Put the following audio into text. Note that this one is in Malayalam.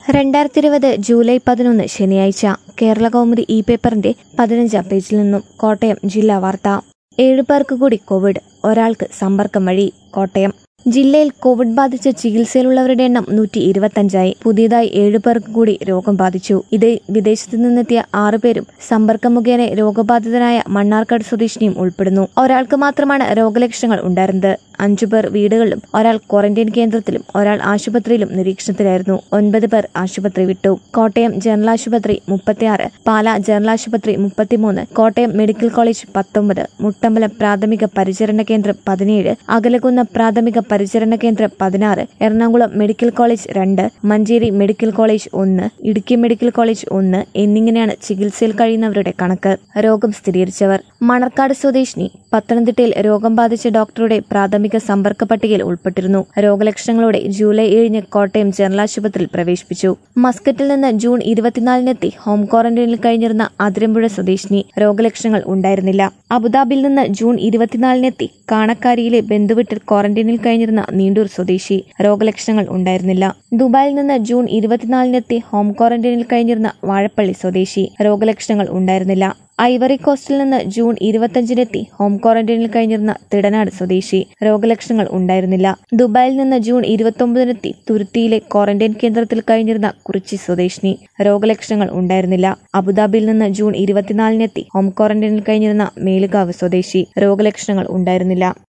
രണ്ടായിരത്തി ഇരുപത് ജൂലൈ പതിനൊന്ന് ശനിയാഴ്ച കേരള കൗമുദി ഇ പേപ്പറിന്റെ പതിനഞ്ചാം പേജിൽ നിന്നും കോട്ടയം ജില്ലാ വാർത്ത ഏഴു പേർക്ക് കൂടി കോവിഡ് ഒരാൾക്ക് സമ്പർക്കം വഴി കോട്ടയം ജില്ലയിൽ കോവിഡ് ബാധിച്ച് ചികിത്സയിലുള്ളവരുടെ എണ്ണം നൂറ്റി ഇരുപത്തഞ്ചായി പുതിയതായി ഏഴു പേർക്ക് കൂടി രോഗം ബാധിച്ചു ഇത് വിദേശത്തു നിന്നെത്തിയ ആറു പേരും സമ്പർക്കം മുഖേന രോഗബാധിതനായ മണ്ണാർക്കാട് സ്വദേശിനിയും ഉൾപ്പെടുന്നു ഒരാൾക്ക് മാത്രമാണ് രോഗലക്ഷണങ്ങൾ ഉണ്ടായിരുന്നത് അഞ്ചു പേർ വീടുകളിലും ഒരാൾ ക്വാറന്റൈൻ കേന്ദ്രത്തിലും ഒരാൾ ആശുപത്രിയിലും നിരീക്ഷണത്തിലായിരുന്നു ഒൻപത് പേർ ആശുപത്രി വിട്ടു കോട്ടയം ജനറൽ ആശുപത്രി മുപ്പത്തിയാറ് പാല ജനറൽ ആശുപത്രി മുപ്പത്തിമൂന്ന് കോട്ടയം മെഡിക്കൽ കോളേജ് പത്തൊമ്പത് മുട്ടമ്പലം പ്രാഥമിക പരിചരണ കേന്ദ്രം പതിനേഴ് അകലകുന്ന പ്രാഥമിക പരിചരണ കേന്ദ്രം പതിനാറ് എറണാകുളം മെഡിക്കൽ കോളേജ് രണ്ട് മഞ്ചേരി മെഡിക്കൽ കോളേജ് ഒന്ന് ഇടുക്കി മെഡിക്കൽ കോളേജ് ഒന്ന് എന്നിങ്ങനെയാണ് ചികിത്സയിൽ കഴിയുന്നവരുടെ കണക്ക് രോഗം സ്ഥിരീകരിച്ചവർ മണർക്കാട് സ്വദേശിനി പത്തനംതിട്ടയിൽ രോഗം ബാധിച്ച ഡോക്ടറുടെ പ്രാഥമിക സമ്പർക്ക പട്ടികയിൽ ഉൾപ്പെട്ടിരുന്നു രോഗലക്ഷണങ്ങളോടെ ജൂലൈ ഏഴിന് കോട്ടയം ജനറൽ ആശുപത്രിയിൽ പ്രവേശിപ്പിച്ചു മസ്കറ്റിൽ നിന്ന് ജൂൺ ഇരുപത്തിനാലിനെത്തി ഹോം ക്വാറന്റൈനിൽ കഴിഞ്ഞിരുന്ന അതിരമ്പുഴ സ്വദേശിനി രോഗലക്ഷണങ്ങൾ ഉണ്ടായിരുന്നില്ല അബുദാബിയിൽ നിന്ന് ജൂൺ ഇരുപത്തിനാലിനെത്തി കാണക്കാരിയിലെ ബന്ധുവീട്ടിൽ ക്വാറന്റൈനിൽ കഴിഞ്ഞിരുന്ന നീണ്ടൂർ സ്വദേശി രോഗലക്ഷണങ്ങൾ ഉണ്ടായിരുന്നില്ല ദുബായിൽ നിന്ന് ജൂൺ ഇരുപത്തിനാലിനെത്തി ഹോം ക്വാറന്റൈനിൽ കഴിഞ്ഞിരുന്ന വാഴപ്പള്ളി സ്വദേശി രോഗലക്ഷണങ്ങൾ ഉണ്ടായിരുന്നില്ല ഐവറി കോസ്റ്റിൽ നിന്ന് ജൂൺ ഇരുപത്തഞ്ചിനെത്തി ഹോം ക്വാറന്റൈനിൽ കഴിഞ്ഞിരുന്ന തിടനാട് സ്വദേശി രോഗലക്ഷണങ്ങൾ ഉണ്ടായിരുന്നില്ല ദുബായിൽ നിന്ന് ജൂൺ ഇരുപത്തൊമ്പതിനെത്തി തുരുത്തിയിലെ ക്വാറന്റൈൻ കേന്ദ്രത്തിൽ കഴിഞ്ഞിരുന്ന കുറിച്ചി സ്വദേശിനി രോഗലക്ഷണങ്ങൾ ഉണ്ടായിരുന്നില്ല അബുദാബിയിൽ നിന്ന് ജൂൺ ഇരുപത്തിനാലിനെത്തി ഹോം ക്വാറന്റൈനിൽ കഴിഞ്ഞിരുന്ന മേലുകാവ് സ്വദേശി രോഗലക്ഷണങ്ങൾ ഉണ്ടായിരുന്നില്ല